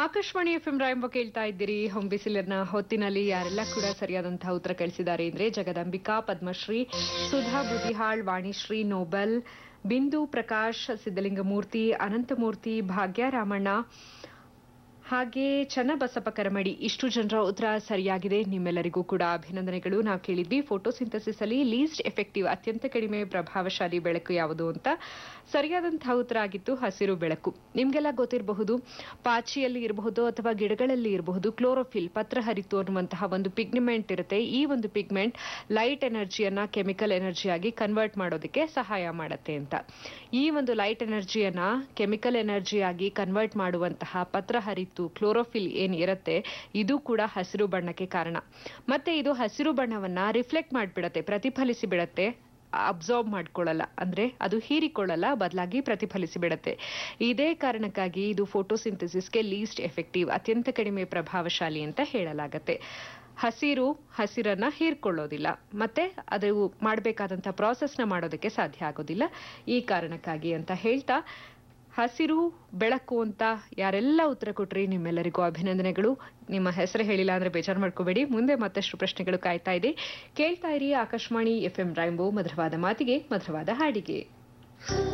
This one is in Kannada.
ಆಕಾಶವಾಣಿ ಎಫ್ ಎಂ ರಾಯಂಬ ಕೇಳ್ತಾ ಇದ್ದೀರಿ ಹೊಂಬಿಸಿಲಿನ ಹೊತ್ತಿನಲ್ಲಿ ಯಾರೆಲ್ಲ ಕೂಡ ಸರಿಯಾದಂತಹ ಉತ್ತರ ಕಳಿಸಿದ್ದಾರೆ ಅಂದ್ರೆ ಜಗದಂಬಿಕಾ ಪದ್ಮಶ್ರೀ ಸುಧಾ ಬುದಿಹಾಳ್ ವಾಣಿಶ್ರೀ ನೋಬಲ್ ಬಿಂದು ಪ್ರಕಾಶ್ ಸಿದ್ದಲಿಂಗಮೂರ್ತಿ ಅನಂತಮೂರ್ತಿ ಭಾಗ್ಯ ರಾಮಣ್ಣ ಹಾಗೆ ಚನ್ನಬಸಪ್ಪ ಕರಮಡಿ ಇಷ್ಟು ಜನರ ಉತ್ತರ ಸರಿಯಾಗಿದೆ ನಿಮ್ಮೆಲ್ಲರಿಗೂ ಕೂಡ ಅಭಿನಂದನೆಗಳು ನಾವು ಕೇಳಿದ್ವಿ ಫೋಟೋಸಿಂಥಸಿಸ್ ಅಲ್ಲಿ ಲೀಸ್ಟ್ ಎಫೆಕ್ಟಿವ್ ಅತ್ಯಂತ ಕಡಿಮೆ ಪ್ರಭಾವಶಾಲಿ ಬೆಳಕು ಯಾವುದು ಅಂತ ಸರಿಯಾದಂತಹ ಉತ್ತರ ಆಗಿತ್ತು ಹಸಿರು ಬೆಳಕು ನಿಮ್ಗೆಲ್ಲ ಗೊತ್ತಿರಬಹುದು ಪಾಚಿಯಲ್ಲಿ ಇರಬಹುದು ಅಥವಾ ಗಿಡಗಳಲ್ಲಿ ಇರಬಹುದು ಕ್ಲೋರೋಫಿಲ್ ಪತ್ರಹರಿತು ಅನ್ನುವಂತಹ ಒಂದು ಪಿಗ್ಮೆಂಟ್ ಇರುತ್ತೆ ಈ ಒಂದು ಪಿಗ್ಮೆಂಟ್ ಲೈಟ್ ಎನರ್ಜಿಯನ್ನ ಕೆಮಿಕಲ್ ಎನರ್ಜಿಯಾಗಿ ಕನ್ವರ್ಟ್ ಮಾಡೋದಕ್ಕೆ ಸಹಾಯ ಮಾಡುತ್ತೆ ಅಂತ ಈ ಒಂದು ಲೈಟ್ ಎನರ್ಜಿಯನ್ನ ಕೆಮಿಕಲ್ ಎನರ್ಜಿಯಾಗಿ ಕನ್ವರ್ಟ್ ಮಾಡುವಂತಹ ಪತ್ರಹರಿತು ಕ್ಲೋರೋಫಿಲ್ ಏನ್ ಇರುತ್ತೆ ಇದು ಕೂಡ ಹಸಿರು ಬಣ್ಣಕ್ಕೆ ಕಾರಣ ಮತ್ತೆ ಇದು ಹಸಿರು ಬಣ್ಣವನ್ನ ರಿಫ್ಲೆಕ್ಟ್ ಮಾಡಿಬಿಡತ್ತೆ ಪ್ರತಿಫಲಿಸಿ ಬಿಡತ್ತೆ ಅಬ್ಸಾರ್ಬ್ ಮಾಡ್ಕೊಳ್ಳಲ್ಲ ಅಂದ್ರೆ ಅದು ಹೀರಿಕೊಳ್ಳಲ್ಲ ಬದಲಾಗಿ ಪ್ರತಿಫಲಿಸಿ ಬಿಡತ್ತೆ ಇದೇ ಕಾರಣಕ್ಕಾಗಿ ಇದು ಫೋಟೋಸಿಂಥಸಿಸ್ಗೆ ಲೀಸ್ಟ್ ಎಫೆಕ್ಟಿವ್ ಅತ್ಯಂತ ಕಡಿಮೆ ಪ್ರಭಾವಶಾಲಿ ಅಂತ ಹೇಳಲಾಗತ್ತೆ ಹಸಿರು ಹಸಿರನ್ನ ಹೀರ್ಕೊಳ್ಳೋದಿಲ್ಲ ಮತ್ತೆ ಅದು ಮಾಡಬೇಕಾದಂಥ ಪ್ರಾಸೆಸ್ನ ಮಾಡೋದಕ್ಕೆ ಸಾಧ್ಯ ಆಗೋದಿಲ್ಲ ಈ ಕಾರಣಕ್ಕಾಗಿ ಅಂತ ಹೇಳ್ತಾ ಹಸಿರು ಬೆಳಕು ಅಂತ ಯಾರೆಲ್ಲ ಉತ್ತರ ಕೊಟ್ರಿ ನಿಮ್ಮೆಲ್ಲರಿಗೂ ಅಭಿನಂದನೆಗಳು ನಿಮ್ಮ ಹೆಸರು ಹೇಳಿಲ್ಲ ಅಂದ್ರೆ ಬೇಜಾರು ಮಾಡ್ಕೋಬೇಡಿ ಮುಂದೆ ಮತ್ತಷ್ಟು ಪ್ರಶ್ನೆಗಳು ಕಾಯ್ತಾ ಇದೆ ಕೇಳ್ತಾ ಇರಿ ಆಕಾಶವಾಣಿ ಎಫ್ ಎಂ ರೈಂಬೋ ಮಧುರವಾದ ಮಾತಿಗೆ ಮಧುರವಾದ ಹಾಡಿಗೆ